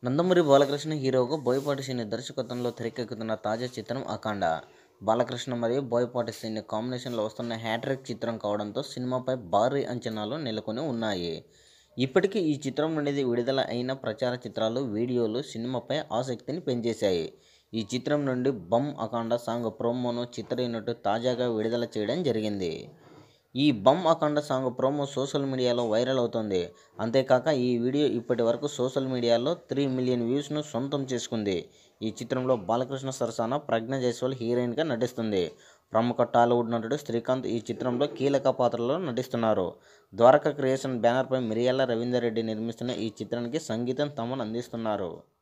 నందమూరి బాలకృష్ణ హీరోగా బోయపాటి శ్రీని దర్శకత్వంలో తెరకెక్కుతున్న తాజా చిత్రం అఖండ బాలకృష్ణ మరియు బోయపాటి శ్రీని కాంబినేషన్లో వస్తున్న హ్యాట్రిక్ చిత్రం కావడంతో సినిమాపై భారీ అంచనాలు నెలకొని ఉన్నాయి ఇప్పటికీ ఈ చిత్రం నుండి విడుదల అయిన ప్రచార చిత్రాలు వీడియోలు సినిమాపై ఆసక్తిని పెంచేశాయి ఈ చిత్రం నుండి బమ్ అఖండ సాంగ్ ప్రోమోను చిత్ర యూనిట్ తాజాగా విడుదల చేయడం జరిగింది ఈ Bam Akhanda song promo social మీడియాలో వైరల్ అవుతోంది అంతేకాక ఈ వీడియో ఇప్పటి వరకు సోషల్ మీడియాలో త్రీ మిలియన్ వ్యూస్ను సొంతం చేసుకుంది ఈ చిత్రంలో బాలకృష్ణ సరసన ప్రజ్ఞ జైస్వాల్ హీరోయిన్గా నటిస్తుంది ప్రముఖ టాలీవుడ్ నటుడు శ్రీకాంత్ ఈ చిత్రంలో కీలక పాత్రలో నటిస్తున్నారు ద్వారకా క్రియేషన్ బ్యానర్పై మిరియాల రవీందర్ రెడ్డి నిర్మిస్తున్న ఈ చిత్రానికి సంగీతం తమన్ అందిస్తున్నారు